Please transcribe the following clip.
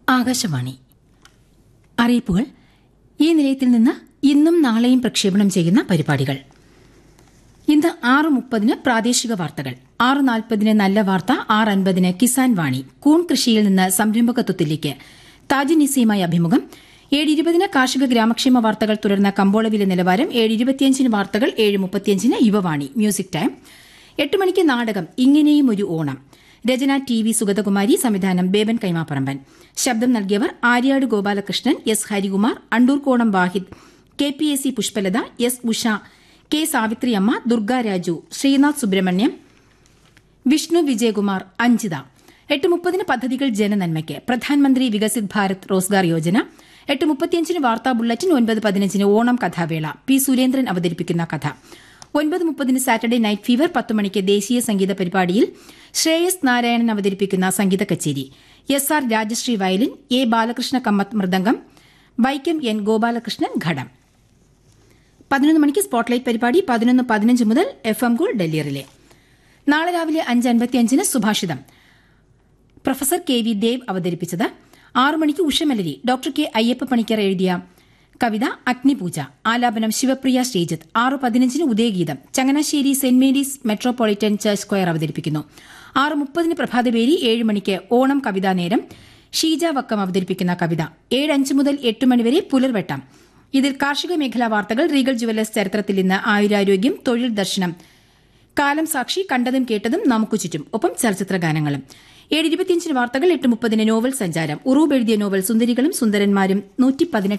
ആകാശവാണി അറിയിപ്പുകൾ ഈ നിലയത്തിൽ നിന്ന് ഇന്നും നാളെയും പ്രക്ഷേപണം ചെയ്യുന്ന പരിപാടികൾ ഇന്ന് ആറ് മുപ്പതിന് പ്രാദേശിക വാർത്തകൾ ആറ് നാൽപ്പതിന് നല്ല വാർത്ത ആറ് അൻപതിന് കിസാൻ വാണി കൂൺ കൃഷിയിൽ നിന്ന് സംരംഭകത്വത്തിലേക്ക് താജ് നിസയുമായി അഭിമുഖം ഏഴ് ഇരുപതിന് കാർഷിക ഗ്രാമക്ഷേമ വാർത്തകൾ തുടർന്ന കമ്പോളവില നിലവാരം ഏഴ് ഇരുപത്തിയഞ്ചിന് വാർത്തകൾ ഏഴ് മുപ്പത്തിയഞ്ചിന് യുവവാണി മ്യൂസിക് ടൈം എട്ട് മണിക്ക് നാടകം ഇങ്ങനെയും ഒരു ഓണം രചന ടി വി സുഗതകുമാരി സംവിധാനം ബേബൻ കൈമാപ്പറമ്പൻ ശബ്ദം നൽകിയവർ Aryad Gopalakrishnan S Harikumar Andoorkonam Wahid K P S C Pushpalatha S Usha K Savithriyamma Durga Raju Sreenath Subramaniam Vishnu Vijayakumar Anjitha എട്ട് മുപ്പതിന് പദ്ധതികൾ ജനനന്മയ്ക്ക് പ്രധാനമന്ത്രി വികസിത് ഭാരത് റോസ്ഗാർ യോജന എട്ട് മുപ്പത്തിയഞ്ചിന് വാർത്താ ബുള്ളറ്റിൻ ഒൻപത് പതിനഞ്ചിന് ഓണം കഥാവേള പി സുരേന്ദ്രൻ അവതരിപ്പിക്കുന്ന കഥ ഒൻപത് മുപ്പതിന് സാറ്റർഡേ നൈറ്റ് ഫീവർ പത്ത് മണിക്ക് ദേശീയ സംഗീത പരിപാടിയിൽ ശ്രേയസ് നാരായണൻ അവതരിപ്പിക്കുന്ന സംഗീത കച്ചേരി S R Rajashree violin A Balakrishna Kamath mridangam Vaikom N Gopalakrishnan ghatam പതിനൊന്ന് മണിക്ക് സ്പോട്ട്ലൈറ്റ് പരിപാടി പതിനൊന്ന് പതിനഞ്ച് മുതൽ F M gold Delhi relay നാളെ രാവിലെ അഞ്ച് അൻപത്തിയഞ്ചിന് സുഭാഷിതം പ്രൊഫസർ കെ വി ദേവ് അവതരിപ്പിച്ചത് ആറു മണിക്ക് ഉഷമലരി ഡോക്ടർ കെ അയ്യപ്പ പണിക്കർ എഴുതിയ കവിത അഗ്നിപൂജ ആലാപനം ശിവപ്രിയ ശ്രീജിത്ത് ആറ് പതിനഞ്ചിന് Udayageetham Changanassery Saint Mary's Metropolitan Church Square അവതരിപ്പിക്കുന്നു ആറ് മുപ്പതിന് പ്രഭാതപേരി ഏഴ് മണിക്ക് ഓണം കവിതാ നേരം ഷീജ വക്കം അവതരിപ്പിക്കുന്ന കവിത ഏഴ് അഞ്ച് മുതൽ എട്ട് മണിവരെ പുലർവെട്ടം ഇതിൽ കാർഷിക മേഖലാ വാർത്തകൾ റീഗൽ ജുവലേഴ്സ് ചരിത്രത്തിൽ ഇന്ന് ആയുരാരോഗ്യം തൊഴിൽ ദർശനം കാലം സാക്ഷി കണ്ടതും കേട്ടതും നമുക്ക് ചുറ്റും ഒപ്പം ചലച്ചിത്ര ഗാനങ്ങളും ഏഴ് ഇരുപത്തിയഞ്ചിന് വാർത്തകൾ എട്ട് മുപ്പതിന് നോവൽ സഞ്ചാരം ഉറൂബ് എഴുതിയ നോവൽ സുന്ദരികളും സുന്ദരന്മാരും നൂറ്റി പതിനെട്ട്